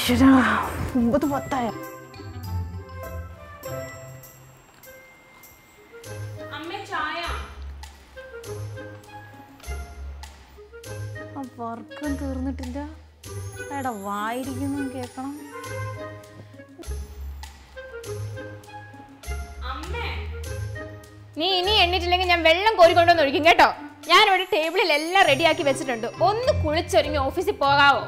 ഈശ്വരാ ഒമ്പത് പത്തായ അമ്മ ചായ ആ വർക്കും തീർന്നിട്ടില്ല എടാ വായിരിക്കുന്നു കേൾക്കണം അമ്മേ നീ ഇനി എണ്ണിട്ടില്ലെങ്കിൽ ഞാൻ വെള്ളം കോരിക്കൊണ്ടുവന്ന് ഒഴിക്കും കേട്ടോ ഞാൻ ഇവിടെ ടേബിളിൽ എല്ലാം റെഡിയാക്കി വെച്ചിട്ടുണ്ട് ഒന്ന് കുളിച്ചൊരുങ്ങി ഓഫീസിൽ പോകാവോ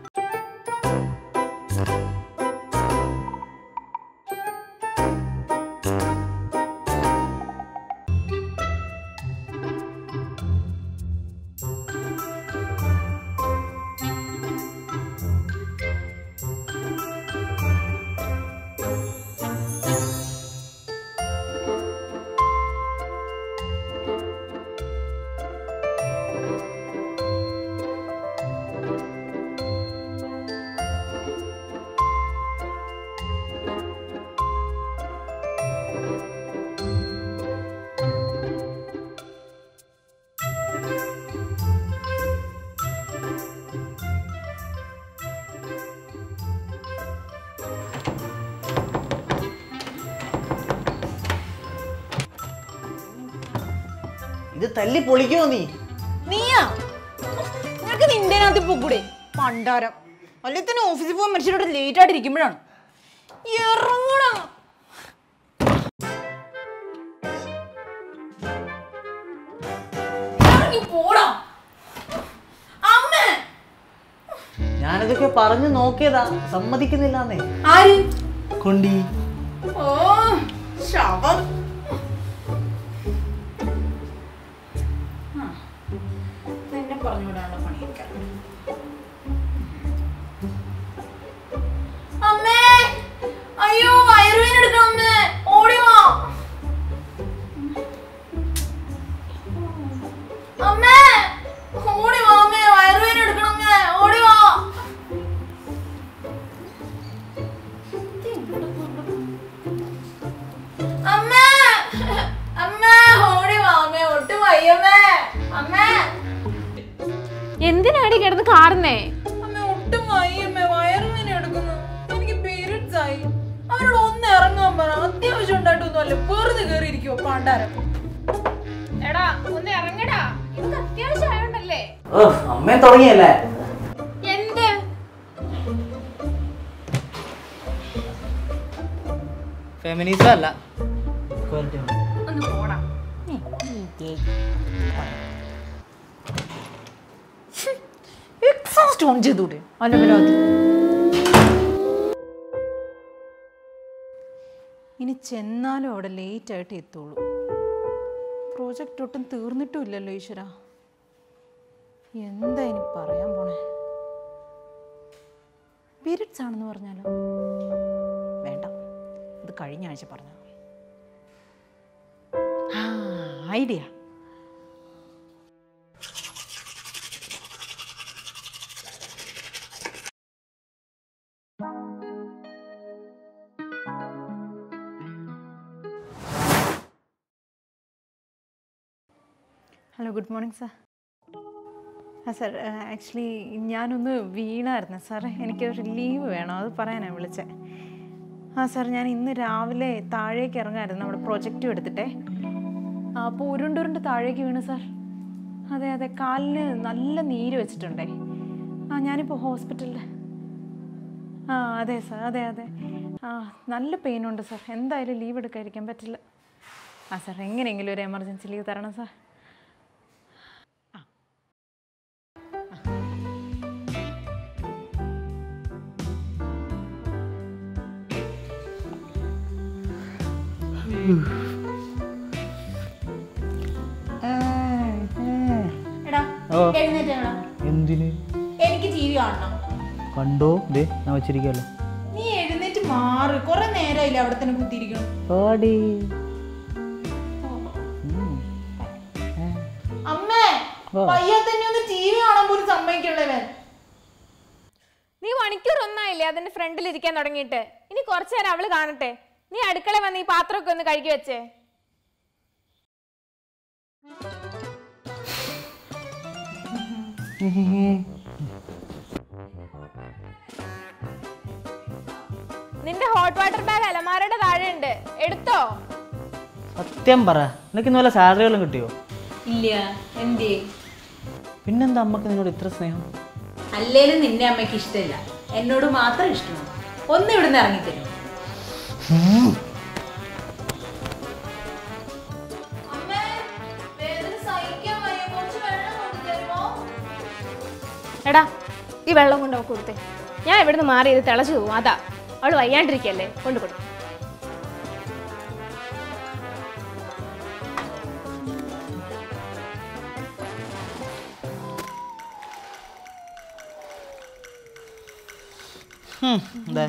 ഇത് തല്ലി പൊളിക്കോ നീ നീയാ നിനക്ക് നിന്റെ അതിൽ പോകൂടെ പണ്ടാരം അല്ലെങ്കിൽ തന്നെ ഓഫീസിൽ പോകാൻ മനുഷ്യരോട് ലേറ്റ് ആയിട്ട് ഇരിക്കുമ്പോഴാണ് ഇറങ്ങണം ഇറങ്ങി പോടാ അമ്മേ ഞാനിതൊക്കെ പറഞ്ഞു നോക്കിയതാ സമ്മതിക്കുന്നില്ലാന്നേ ആര് കൊണ്ടി ഓ ശവം ആ, നിന്നെ പറഞ്ഞുവിടാനുള്ള പണിയൊക്കെ അമ്മേ അയ്യോ വയറുവേന എടുക്കണം അമ്മേ ഓടി വാ അമ്മേ ഓടി വാ അമ്മേ വയറുവേന എടുക്കണം അമ്മേ ഓടി വാ അമ്മേ അമ്മേ ഓടി വാ അമ്മേ ഒട്ടും വയ്യമ്മേ അമ്മേ എന്തിനാടി കിടന്ന് കാറുന്നേ അമ്മ ഒട്ടും വയ്യമ്മേ വയറുവേന എടുക്കുന്നു എനിക്ക് പീരിയഡ്സ് ആയി അവരോട് ഒന്ന് ഇറങ്ങാൻ പറ അത്യാവശ്യം ഉണ്ടായിട്ടൊന്നും അല്ല വെറുതെ കയറിയിരിക്കുവോ പാണ്ടാരം എടാ ഒന്ന് ഇറങ്ങടാ ഇത് അത്യാവശ്യം ആയോണ്ടല്ലേ ഓ അമ്മേ തുടങ്ങിയല്ലേ എന്ത് ഫെമിനിസം അല്ല ഒന്ന് പോടാ എക്സോസ്റ്റ് ഓൺ ചെയ്തൂടെ അലവലാതി ഇനി ചെന്നാലും അവിടെ ലേറ്റ് ആയിട്ട് എത്തുള്ളൂ പ്രോജക്റ്റ് ഒട്ടും തീർന്നിട്ടും ഇല്ലല്ലോ ഈശ്വര എന്താ ഇനി പറയാൻ പോണേ പീരിയഡ്സ് ആണെന്ന് പറഞ്ഞാലോ വേണ്ട ഇത് കഴിഞ്ഞ ആഴ്ച പറഞ്ഞ idea hello good morning sir ആ സാർ ആക്ച്വലി ഞാനൊന്ന് വീണായിരുന്നു സാർ എനിക്കൊരു ലീവ് വേണം അത് പറയാനാണ് വിളിച്ചത് ആ സാർ ഞാൻ ഇന്ന് രാവിലെ താഴേക്ക് ഇറങ്ങായിരുന്നു നമ്മുടെ പ്രൊജക്റ്റും എടുത്തിട്ടേ ആ അപ്പോൾ ഉരുണ്ടുരുണ്ട് താഴേക്ക് വീണു സാർ അതെ അതെ കാലിന് നല്ല നീര് വെച്ചിട്ടുണ്ടേ ആ ഞാനിപ്പോൾ ഹോസ്പിറ്റലിൽ ആ അതെ സാർ അതെ അതെ ആ നല്ല പെയിനുണ്ട് സാർ എന്തായാലും ലീവ് എടുക്കാതിരിക്കാൻ പറ്റില്ല ആ സാർ എങ്ങനെയെങ്കിലും ഒരു എമർജൻസി ലീവ് തരണം സാർ എടാ ഓ. എഴുന്നേറ്റാ എന്തിന് എനിക്ക് ടി വി കാണണം കണ്ടോ ദേ ഞാൻ വെച്ചിരിക്കല്ലോ നീ എഴുന്നേറ്റ് മാറ് കുറെ നേരമായില്ല അവിടെ തന്നെ കുത്തിയിരിക്കണം പാടി അമ്മേ ഓ. പയ്യ തന്നെ ഒന്ന് ടി വി കാണാൻ പോലും സമ്മതിക്കുള്ളവൻ നീ മണിക്കൂർ ഒന്നായില്ലേ അതിന്റെ ഫ്രണ്ടിൽ ഇരിക്കാൻ തുടങ്ങിയിട്ട് ഇനി കുറച്ചു നേരം അവള് കാണട്ടെ നീ അടുക്കള വന്ന് ഈ പാത്രമൊക്കെ ഒന്ന് കഴുകി വെച്ചേ നിന്റെ ഹോട്ട് വാട്ടർ ബാഗ് അലമാരയുടെ താഴെ ഉണ്ട് എടുത്തോ സത്യം പറ നിനക്ക് ഇന്ന് വല്ല സാലറി വല്ലതും കിട്ടിയോ ഇല്ല എന്തേ പിന്നെന്താ അമ്മക്ക് നിന്നോട് ഇത്ര സ്നേഹം അല്ലേലും നിന്നെ അമ്മയ്ക്ക് ഇഷ്ടമില്ല എന്നോട് മാത്രം ഇഷ്ടമാണ് ഒന്ന് ഇവിടുന്ന് ഇറങ്ങിത്തരും എടാ ഈ വെള്ളം കൊണ്ട് അവൾക്ക് കൊടുത്തേ ഞാൻ ഇവിടുന്ന് മാറി ഇത് തിളച്ചു പോകും അതാ അവള് വയ്യാണ്ടിരിക്കല്ലേ കൊണ്ട് കൊടു അതെ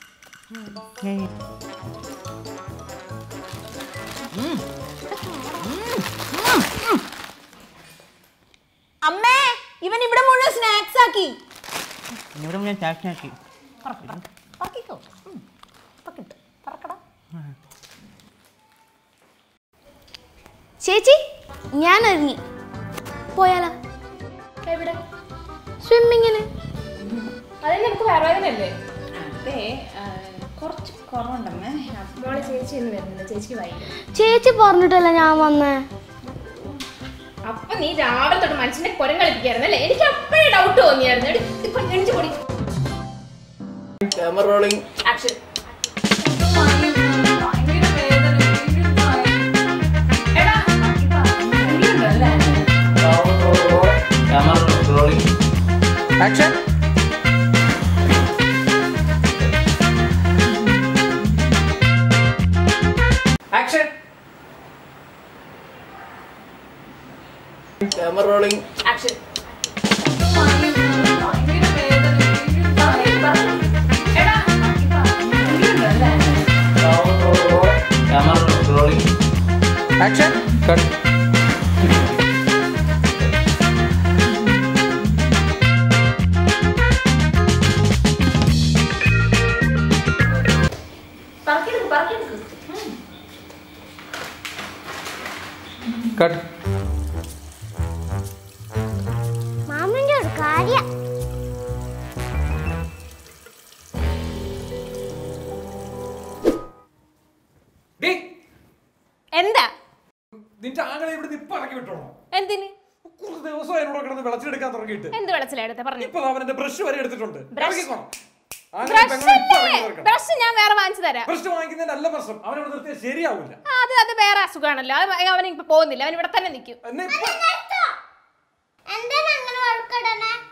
അമ്മേ ഇവൻ ഇവിടെ മുഴുവൻ സ്നാക്സ് ആക്കി ഇവിടെ ഞാൻ ചാക്കിനാക്കി പറക്കിക്കോ ഉം. പറക്കിട്ട്. പറക്കടാ. ചേച്ചി ഞാൻ ഒരുങ്ങി പോയാലോ എവിടെ സ്വിമ്മിങ്ങിന് അതിന് നിനക്ക് വയറുവേദനയല്ലേ അതെ ആ, കുറച്ച് കുറവുണ്ടമ്മേ മോളെ ചേച്ചി ഇന്ന് വരുന്നില്ല ചേച്ചിക്ക് വൈകി ചേച്ചി പറഞ്ഞിട്ടല്ല ഞാൻ വന്നേ അപ്പൊ നീ രാവിലെ തൊട്ട് മനുഷ്യനെ കൊരം കളിപ്പിക്കായിരുന്നു അല്ലേ എനിക്ക് അപ്പോഴേ ഡൗട്ട് തോന്നിയായിരുന്നു എടി, ഇത് കൊണ്ട് എണിച്ച് പൊടി camera rolling action camera rolling action action camera rolling action camera rolling action cut പറക്കെടുക്ക് പറക്കെടുക്ക് കട്ട് മാമിന്റെ ഒരു കാര്യ എന്താ നിന്റെ ആങ്ങളെ ഇവിടെ ഇപ്പൊ ഇറക്കി വിട്ടോളൂ എന്തിന് കുറച്ച് ദിവസം എന്നോട് കിടന്ന് വെളച്ചിലെടുക്കാൻ തുടങ്ങിയിട്ട് എന്ത് വിളച്ചിലെടുത്ത് പറഞ്ഞു ഇപ്പൊ അവൻ എന്റെ ബ്രഷ് വരെ എടുത്തിട്ടുണ്ട് Brush? ഇറക്കിക്കോണം. ആങ്ങളെ പെങ്ങളെ ഇപ്പൊ ഇറക്കി തീർക്കണം. ബ്രഷ് ഞാൻ വേറെ വാങ്ങിച്ചു തരാം ബ്രഷ് വാങ്ങിക്കുന്നതിന്റെ അല്ല പ്രശ്നം അവൻ ഇവിടെ നിർത്തിയാൽ ശരിയാവില്ല ആ, അത് അത് വേറെ അസുഖമാണല്ലോ അത് അവൻ ഇപ്പൊ പോകുന്നില്ല അവൻ ഇവിടെ തന്നെ നിൽക്കും എന്നെ ഇപ്പൊ എന്താണ് അങ്ങനെ വഴക്കിടണേ